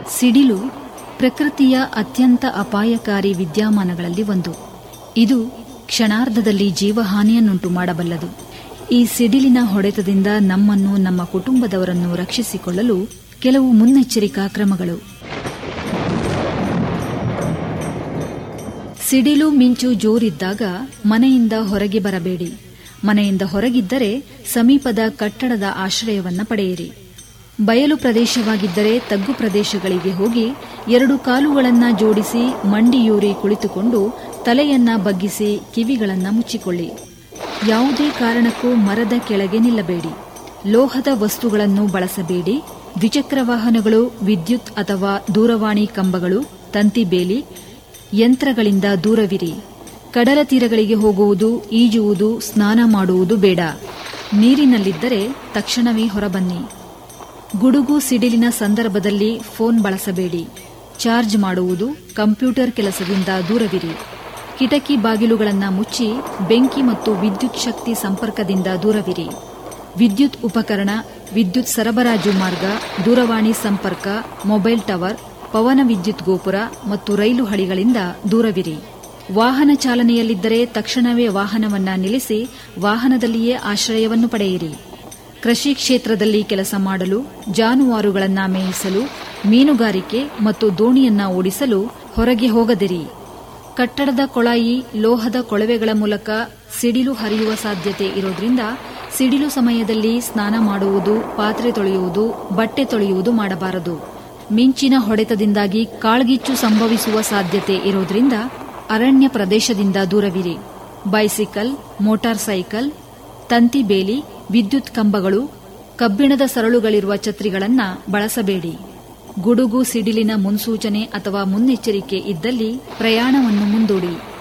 ಸಿಡಿಲು ಪ್ರಕೃತಿಯ ಅತ್ಯಂತ ಅಪಾಯಕಾರಿ ವಿದ್ಯಮಾನಗಳಲ್ಲಿ ಒಂದು ಇದು ಕ್ಷಣಾರ್ಧದಲ್ಲಿ ಜೀವಹಾನಿಯನ್ನುಂಟು ಮಾಡಬಲ್ಲದು ಈ ಸಿಡಿಲಿನ ಹೊಡೆತದಿಂದ ನಮ್ಮನ್ನು ನಮ್ಮ ಕುಟುಂಬದವರನ್ನು ರಕ್ಷಿಸಿಕೊಳ್ಳಲು ಕೆಲವು ಮುನ್ನೆಚ್ಚರಿಕಾ ಕ್ರಮಗಳು ಸಿಡಿಲು ಮಿಂಚು ಜೋರಿದ್ದಾಗ ಮನೆಯಿಂದ ಹೊರಗೆ ಬರಬೇಡಿ ಮನೆಯಿಂದ ಹೊರಗಿದ್ದರೆ ಸಮೀಪದ ಕಟ್ಟಡದ ಆಶ್ರಯವನ್ನ ಪಡೆಯಿರಿ ಬಯಲು ಪ್ರದೇಶವಾಗಿದ್ದರೆ ತಗ್ಗು ಪ್ರದೇಶಗಳಿಗೆ ಹೋಗಿ ಎರಡು ಕಾಲುಗಳನ್ನ ಜೋಡಿಸಿ ಮಂಡಿಯೂರಿ ಕುಳಿತುಕೊಂಡು ತಲೆಯನ್ನ ಬಗ್ಗಿಸಿ ಕಿವಿಗಳನ್ನ ಮುಚ್ಚಿಕೊಳ್ಳಿ ಯಾವುದೇ ಕಾರಣಕ್ಕೂ ಮರದ ಕೆಳಗೆ ನಿಲ್ಲಬೇಡಿ ಲೋಹದ ವಸ್ತುಗಳನ್ನು ಬಳಸಬೇಡಿ ದ್ವಿಚಕ್ರ ವಾಹನಗಳು ವಿದ್ಯುತ್ ಅಥವಾ ದೂರವಾಣಿ ಕಂಬಗಳು ತಂತಿ ಬೇಲಿ ಯಂತ್ರಗಳಿಂದ ದೂರವಿರಿ ಕಡಲ ತೀರಗಳಿಗೆ ಹೋಗುವುದು ಈಜುವುದು ಸ್ನಾನ ಮಾಡುವುದು ಬೇಡ ನೀರಿನಲ್ಲಿದ್ದರೆ ತಕ್ಷಣವೇ ಹೊರಬನ್ನಿ ಗುಡುಗು ಸಿಡಿಲಿನ ಸಂದರ್ಭದಲ್ಲಿ ಫೋನ್ ಬಳಸಬೇಡಿ ಚಾರ್ಜ್ ಮಾಡುವುದು ಕಂಪ್ಯೂಟರ್ ಕೆಲಸದಿಂದ ದೂರವಿರಿ ಕಿಟಕಿ ಬಾಗಿಲುಗಳನ್ನು ಮುಚ್ಚಿ ಬೆಂಕಿ ಮತ್ತು ವಿದ್ಯುತ್ ಶಕ್ತಿ ಸಂಪರ್ಕದಿಂದ ದೂರವಿರಿ ವಿದ್ಯುತ್ ಉಪಕರಣ ವಿದ್ಯುತ್ ಸರಬರಾಜು ಮಾರ್ಗ ದೂರವಾಣಿ ಸಂಪರ್ಕ ಮೊಬೈಲ್ ಟವರ್ ಪವನ ವಿದ್ಯುತ್ ಗೋಪುರ ಮತ್ತು ರೈಲು ಹಳಿಗಳಿಂದ ದೂರವಿರಿ ವಾಹನ ಚಾಲನೆಯಲ್ಲಿದ್ದರೆ ತಕ್ಷಣವೇ ವಾಹನವನ್ನ ನಿಲ್ಲಿಸಿ ವಾಹನದಲ್ಲಿಯೇ ಆಶ್ರಯವನ್ನು ಪಡೆಯಿರಿ ಕೃಷಿ ಕ್ಷೇತ್ರದಲ್ಲಿ ಕೆಲಸ ಮಾಡಲು ಜಾನುವಾರುಗಳನ್ನ ಮೇಯಿಸಲು ಮೀನುಗಾರಿಕೆ ಮತ್ತು ದೋಣಿಯನ್ನ ಓಡಿಸಲು ಹೊರಗೆ ಹೋಗದಿರಿ ಕಟ್ಟಡದ ಕೊಳಾಯಿ ಲೋಹದ ಕೊಳವೆಗಳ ಮೂಲಕ ಸಿಡಿಲು ಹರಿಯುವ ಸಾಧ್ಯತೆ ಇರೋದ್ರಿಂದ ಸಿಡಿಲು ಸಮಯದಲ್ಲಿ ಸ್ನಾನ ಮಾಡುವುದು ಪಾತ್ರೆ ತೊಳೆಯುವುದು ಬಟ್ಟೆ ತೊಳೆಯುವುದು ಮಾಡಬಾರದು ಮಿಂಚಿನ ಹೊಡೆತದಿಂದಾಗಿ ಕಾಳ್ಗಿಚ್ಚು ಸಂಭವಿಸುವ ಸಾಧ್ಯತೆ ಇರೋದ್ರಿಂದ ಅರಣ್ಯ ಪ್ರದೇಶದಿಂದ ದೂರವಿರಿ ಬೈಸಿಕಲ್ ಮೋಟಾರ್ ಸೈಕಲ್ ತಂತಿ ಬೇಲಿ ವಿದ್ಯುತ್ ಕಂಬಗಳು ಕಬ್ಬಿಣದ ಸರಳುಗಳಿರುವ ಛತ್ರಿಗಳನ್ನ ಬಳಸಬೇಡಿ ಗುಡುಗು ಸಿಡಿಲಿನ ಮುನ್ಸೂಚನೆ ಅಥವಾ ಮುನ್ನೆಚ್ಚರಿಕೆ ಇದ್ದಲ್ಲಿ ಪ್ರಯಾಣವನ್ನು ಮುಂದೂಡಿ